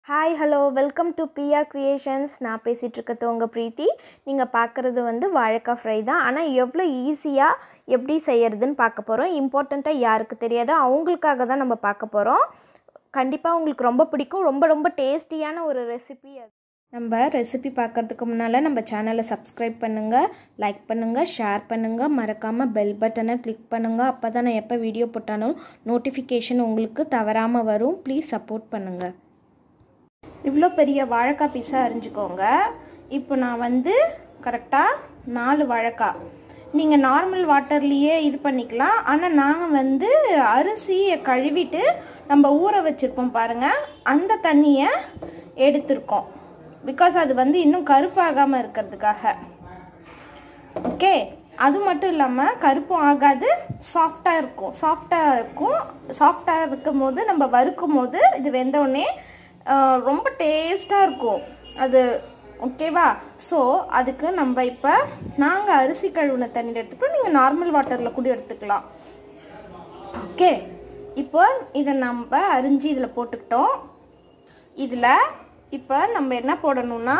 hi hello welcome to PR creations நான் பேசிகிட்டு இருக்கிறது உங்கள் பிரீத்தி நீங்கள் பார்க்குறது வந்து வாழைக்காய் ஃப்ரை தான் ஆனால் எவ்வளோ ஈஸியாக எப்படி செய்யறதுன்னு பார்க்க போகிறோம் இம்பார்ட்டண்ட்டாக யாருக்கு தெரியாதோ அவங்களுக்காக தான் நம்ம பார்க்க போகிறோம் கண்டிப்பாக உங்களுக்கு ரொம்ப பிடிக்கும் ரொம்ப ரொம்ப டேஸ்டியான ஒரு ரெசிபி அது நம்ம ரெசிபி பார்க்குறதுக்கு முன்னால் நம்ம சேனலை சப்ஸ்கிரைப் பண்ணுங்கள் லைக் பண்ணுங்கள் ஷேர் பண்ணுங்கள் மறக்காமல் பெல் பட்டனை கிளிக் பண்ணுங்கள் அப்போ தான் நான் எப்போ வீடியோ போட்டாலும் நோட்டிஃபிகேஷன் உங்களுக்கு தவறாமல் வரும் ப்ளீஸ் சப்போர்ட் பண்ணுங்கள் இவ்வளோ பெரிய வாழைக்காய் பீஸாக அரிஞ்சுக்கோங்க இப்போ நான் வந்து கரெக்டாக நாலு வாழைக்காய் நீங்கள் நார்மல் வாட்டர்லேயே இது பண்ணிக்கலாம் ஆனால் நாங்கள் வந்து அரிசியை கழுவிட்டு நம்ம ஊற வச்சுருப்போம் பாருங்கள் அந்த தண்ணியை எடுத்திருக்கோம் பிகாஸ் அது வந்து இன்னும் கருப்பாகாமல் இருக்கிறதுக்காக ஓகே அது மட்டும் இல்லாமல் கருப்பும் ஆகாது சாஃப்டாக இருக்கும் சாஃப்டாக இருக்கும் சாஃப்டாக இருக்கும் போது நம்ம வறுக்கும் போது இது வெந்தோடனே ரொம்ப டேஸ்ட்டாக இருக்கும் அது ஓகேவா ஸோ அதுக்கு நம்ம இப்போ நாங்கள் அரிசி கழுவுன தண்ணியில் எடுத்துக்கோ நீங்கள் நார்மல் வாட்டரில் கூட எடுத்துக்கலாம் ஓகே இப்போ இதை நம்ம அரிஞ்சு இதில் போட்டுக்கிட்டோம் இதில் இப்போ நம்ம என்ன போடணும்னா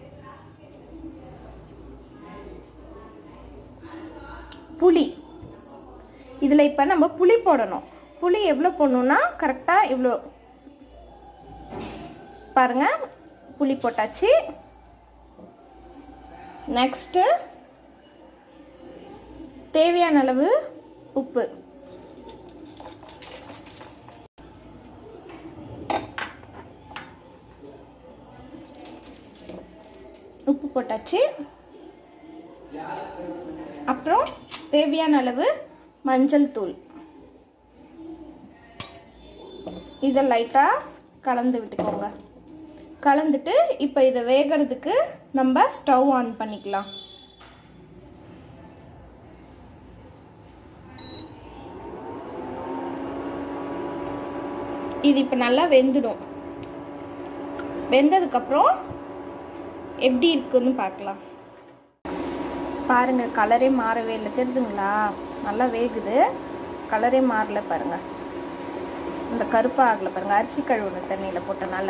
புளி இதில் இப்போ நம்ம புளி போடணும் புளி எவ்வளோ போடணும்னா கரெக்டாக இவ்வளோ பாருங்க புளி போட்டாச்சு நெக்ஸ்ட்டு தேவையான அளவு உப்பு உப்பு போட்டாச்சு அப்புறம் தேவையான அளவு மஞ்சள் தூள் இதை லைட்டாக கலந்து விட்டுக்கோங்க கலந்துட்டு இப்போ இதை வேகிறதுக்கு நம்ம ஸ்டவ் ஆன் பண்ணிக்கலாம் இது இப்போ நல்லா வெந்துடும் வெந்ததுக்கப்புறம் எப்படி இருக்குன்னு பார்க்கலாம் பாருங்க கலரே மாறவே இல்லை தெரியுதுங்களா நல்லா வேகுது கலரே மாறல பாருங்க இந்த கருப்பாக ஆகலை பாருங்க அரிசி கழுவுன தண்ணியில் போட்டனால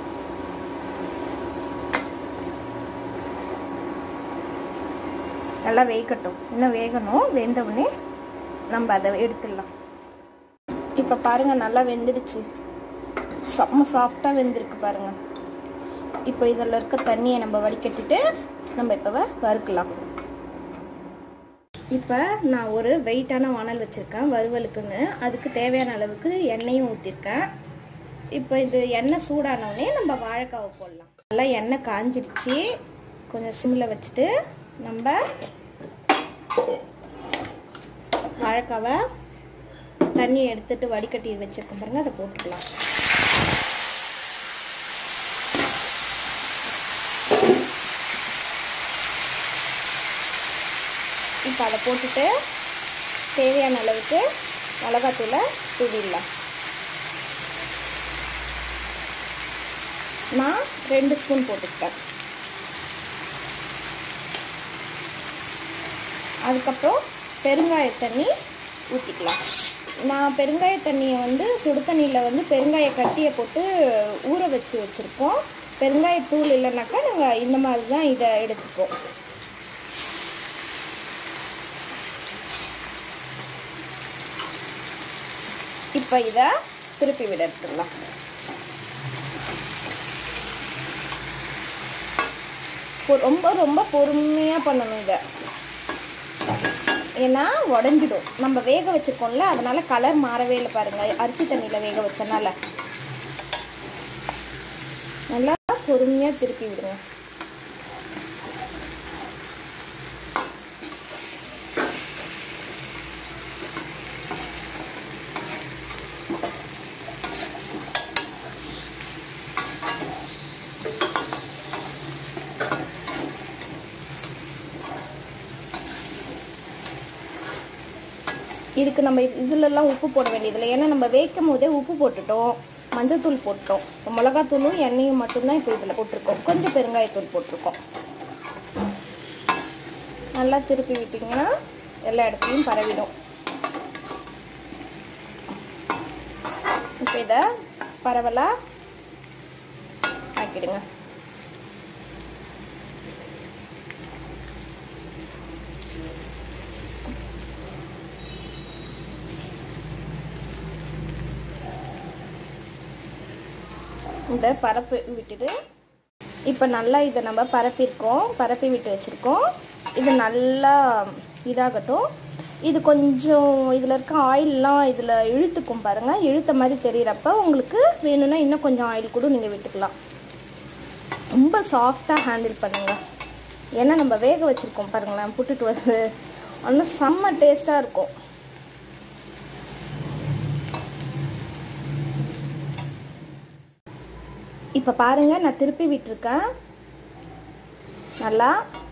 நல்லா வேகட்டும் இன்னும் வேகணும் வெந்தவுடனே நம்ம அதை எடுத்துடலாம் இப்போ பாருங்கள் நல்லா வெந்துடுச்சு செம்ம சாஃப்டாக வெந்திருக்கு பாருங்கள் இப்போ இதில் இருக்க தண்ணியை நம்ம வடிகட்டிட்டு நம்ம இப்போ வறுக்கலாம் இப்போ நான் ஒரு வெயிட்டான வானல் வச்சுருக்கேன் வறுவலுக்குன்னு அதுக்கு தேவையான அளவுக்கு எண்ணெயும் ஊற்றிருக்கேன் இப்போ இது எண்ணெய் சூடானவுடனே நம்ம வாழைக்காவை போடலாம் நல்லா எண்ணெய் காஞ்சிடுச்சு கொஞ்சம் சிம்மில் வச்சுட்டு நம்ம வாழைக்காவை தண்ணியை எடுத்துட்டு வடிகட்டி வச்சுருக்கோம் பாருங்க அதை போட்டுக்கலாம் இப்போ அதை போட்டுட்டு தேவையான அளவுக்கு மிளகாத்தூளை தூவிடலாம் நான் ரெண்டு ஸ்பூன் போட்டுக்கிட்டேன் அதுக்கப்புறம் பெருங்காய தண்ணி ஊற்றிக்கலாம் நான் பெருங்காய தண்ணியை வந்து சுடு தண்ணியில் வந்து பெருங்காய கட்டியை போட்டு ஊற வச்சு வச்சுருக்கோம் பெருங்காயத்தூள் இல்லைனாக்கா நாங்கள் இந்த மாதிரி தான் இதை எடுத்துப்போம் இப்போ இதை திருப்பி விட எடுத்துடலாம் ரொம்ப ரொம்ப பொறுமையாக பண்ணணும் இதை ஏன்னா உடஞ்சிடும் நம்ம வேக வச்சுருக்கோம்ல அதனால கலர் மாறவே இல்லை பாருங்கள் அரிசி தண்ணியில் வேக வச்சனால நல்லா பொறுமையாக திருப்பி விடுங்க இதுக்கு நம்ம இதுலலாம் உப்பு போட வேண்டியதில்லை ஏன்னா நம்ம வேக்கும் போதே உப்பு போட்டுட்டோம் மஞ்சள் தூள் போட்டோம் இப்போ மிளகாத்தூளும் எண்ணெயும் மட்டும்தான் இப்போ இதில் போட்டிருக்கோம் கொஞ்சம் பெருங்காயத்தூள் போட்டிருக்கோம் நல்லா திருப்பி விட்டிங்கன்னா எல்லா இடத்துலையும் பரவிடும் இப்போ இதை பரவலாக ஆக்கிடுங்க இந்த பரப்பு விட்டுட்டு இப்போ நல்லா இதை நம்ம பரப்பியிருக்கோம் பரப்பி விட்டு வச்சுருக்கோம் இது நல்லா இதாகட்டும் இது கொஞ்சம் இதில் இருக்க ஆயிலெலாம் இதில் இழுத்துக்கும் பாருங்கள் இழுத்த மாதிரி தெரிகிறப்ப உங்களுக்கு வேணும்னா இன்னும் கொஞ்சம் ஆயில் கூட நீங்கள் விட்டுக்கலாம் ரொம்ப சாஃப்டாக ஹேண்டில் பண்ணுங்கள் ஏன்னா நம்ம வேக வச்சுருக்கோம் பாருங்களேன் புட்டுட்டு வருது ஆனால் செம்ம டேஸ்ட்டாக இருக்கும் இப்போ பாருங்கள் நான் திருப்பி விட்டுருக்கேன் நல்லா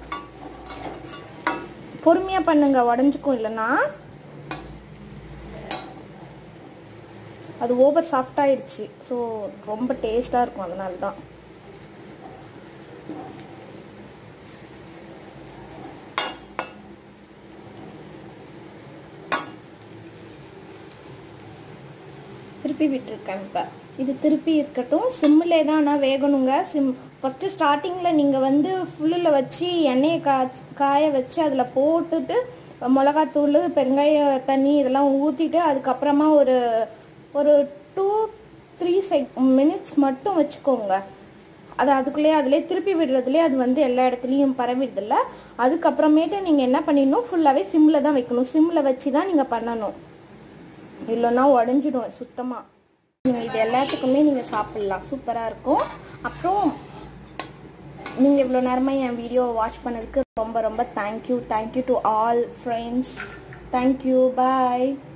பொறுமையாக பண்ணுங்க உடஞ்சிக்கும் இல்லைன்னா அது ஓவர் சாஃப்டாகிடுச்சு ஸோ ரொம்ப டேஸ்ட்டாக இருக்கும் அதனால தான் திருப்பி விட்டுருக்கேன் இப்போ இது திருப்பி இருக்கட்டும் சிம்மிலே தான் ஆனால் வேகணுங்க சிம் ஃபஸ்ட்டு ஸ்டார்டிங்கில் நீங்கள் வந்து ஃபுல்லில் வச்சு எண்ணெயை காய்ச்சி காய வச்சு அதில் போட்டுட்டு மிளகாத்தூள் பெருங்காய தண்ணி இதெல்லாம் ஊற்றிட்டு அதுக்கப்புறமா ஒரு ஒரு டூ த்ரீ செக் மினிட்ஸ் மட்டும் வச்சுக்கோங்க அது அதுக்குள்ளேயே அதிலே திருப்பி விடுறதுலேயே அது வந்து எல்லா இடத்துலையும் பரவிடுதில்ல அதுக்கப்புறமேட்டு நீங்கள் என்ன பண்ணிடணும் ஃபுல்லாகவே சிம்மில் தான் வைக்கணும் சிம்மில் வச்சு தான் நீங்கள் பண்ணணும் இல்லைன்னா உடஞ்சிடும் சுத்தமாக நீங்கள் இது எல்லாத்துக்குமே நீங்கள் சாப்பிட்லாம் சூப்பராக இருக்கும் அப்புறம் நீங்கள் இவ்வளோ நேரமாக என் வீடியோவை வாட்ச் பண்ணதுக்கு ரொம்ப ரொம்ப thank you thank you to all friends thank you bye